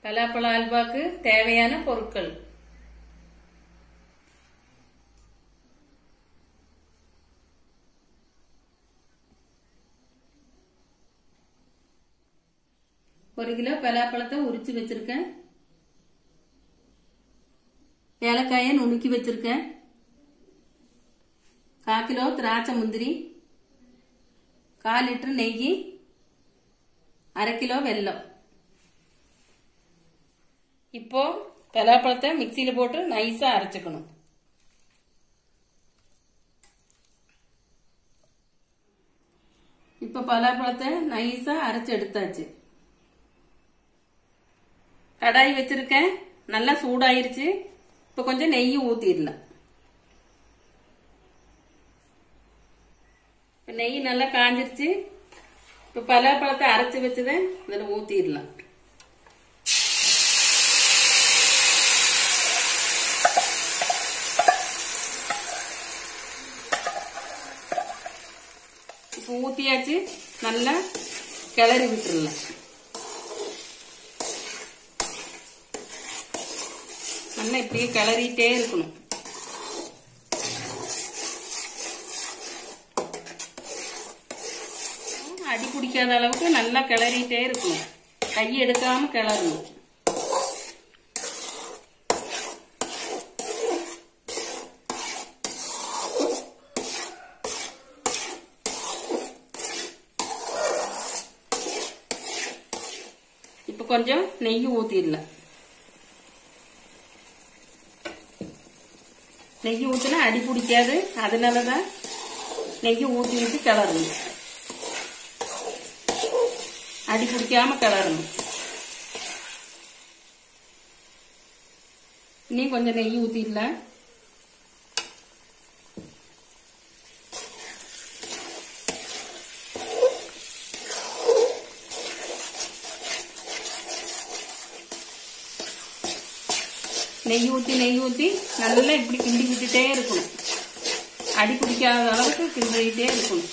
பலாப்பழ அல்வாக்கு தேவையான பொருட்கள் ஒரு கிலோ பலாப்பழத்தை உரிச்சு வச்சிருக்கேன் ஏலக்காயை நுணுக்கி வச்சிருக்கேன் கால் கிலோ திராட்சை முந்திரி கால் லிட்டர் நெய் அரை கிலோ வெல்லம் இப்போ பலாப்பழத்தை மிக்சியில போட்டு நைஸா அரைச்சுக்கணும் இப்போ பலாப்பழத்தை நைஸா அரைச்சு எடுத்தாச்சு கடாய் வச்சிருக்கேன் நல்லா சூடாயிருச்சு இப்போ கொஞ்சம் நெய் ஊத்திடலாம் இப்போ நெய் நல்லா காஞ்சிருச்சு இப்போ பலாப்பழத்தை அரைச்சு வச்சதை இதில் ஊத்திடலாம் இப்போ ஊத்தியாச்சு நல்லா கிளறி விட்டுறலாம் நல்லா இப்படியே கிளறிட்டே இருக்கணும் அடி பிடிக்காத அளவுக்கு நல்லா கிளறிட்டே இருக்கணும் கை எடுக்காம கிளறணும் இப்ப கொஞ்சம் நெய் ஊத்திடலாம் நெய் ஊற்றினா அடி பிடிக்காது அதனாலதான் நெய் ஊற்றி ஊற்றி கிளறணும் அடி பிடிக்காம கிளறணும் இன்னும் கொஞ்சம் நெய் ஊத்திடலாம் நெய் ஊற்றி நெய் ஊற்றி நல்லா இப்படி கிண்டி விட்டுட்டே இருக்கணும் அடி பிடிக்காத அளவுக்கு கிண்டிட்டே இருக்கணும்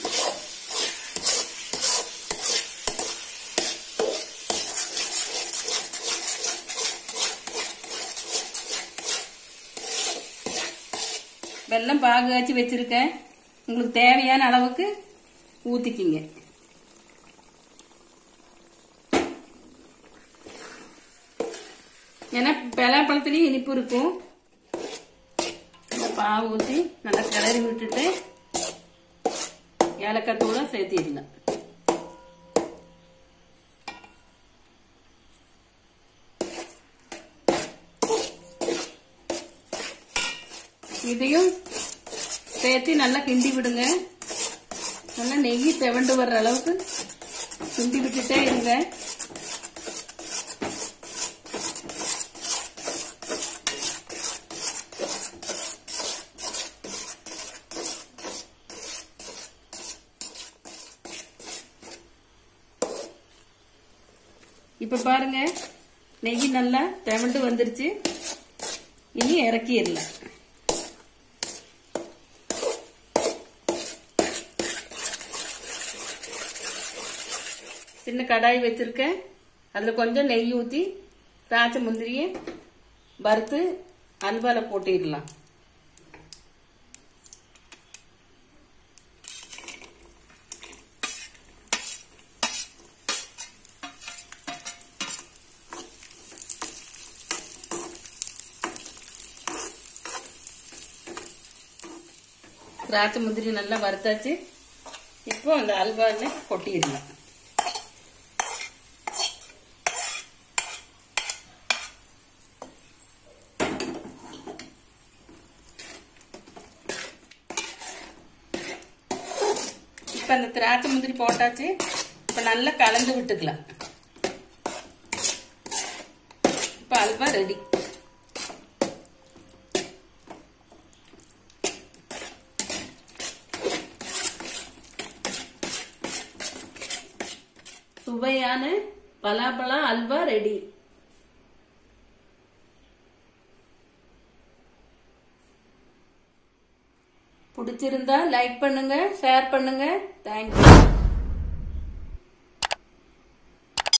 வெல்லம் பாகு காய்ச்சி வச்சிருக்கேன் உங்களுக்கு தேவையான அளவுக்கு ஊத்திக்கிங்க ஏன்னா பலாப்பழத்துலயும் இனிப்பு இருக்கும் இந்த பாவு ஊற்றி நல்லா கிளறி விட்டுட்டு ஏலக்காய் தூளை சேர்த்திடலாம் இதையும் சேர்த்து நல்லா கிண்டி விடுங்க நல்லா நெய் செவண்டு வர்ற அளவுக்கு கிண்டி விட்டுட்டே இருங்க இப்ப பாருங்க நெய் நல்லா செவண்டு வந்துருச்சு இனி இறக்கிடலாம் சின்ன கடாய் வச்சிருக்கேன் அதுல கொஞ்சம் நெய் ஊத்தி திராட்சை முந்திரியை வறுத்து அல்வால போட்டிடலாம் திராட்சை முந்திரி நல்லா வறுத்தாச்சு இப்போ அந்த அல்வால கொட்டிடலாம் இப்ப அந்த திராட்சை முந்திரி போட்டாச்சு இப்ப நல்லா கலந்து விட்டுக்கலாம் இப்ப அல்வா ரெடி சுவையான பலாப்பழ அல்வா ரெடி பிடிச்சிருந்தா லைக் பண்ணுங்க ஷேர் பண்ணுங்க தேங்க்யூ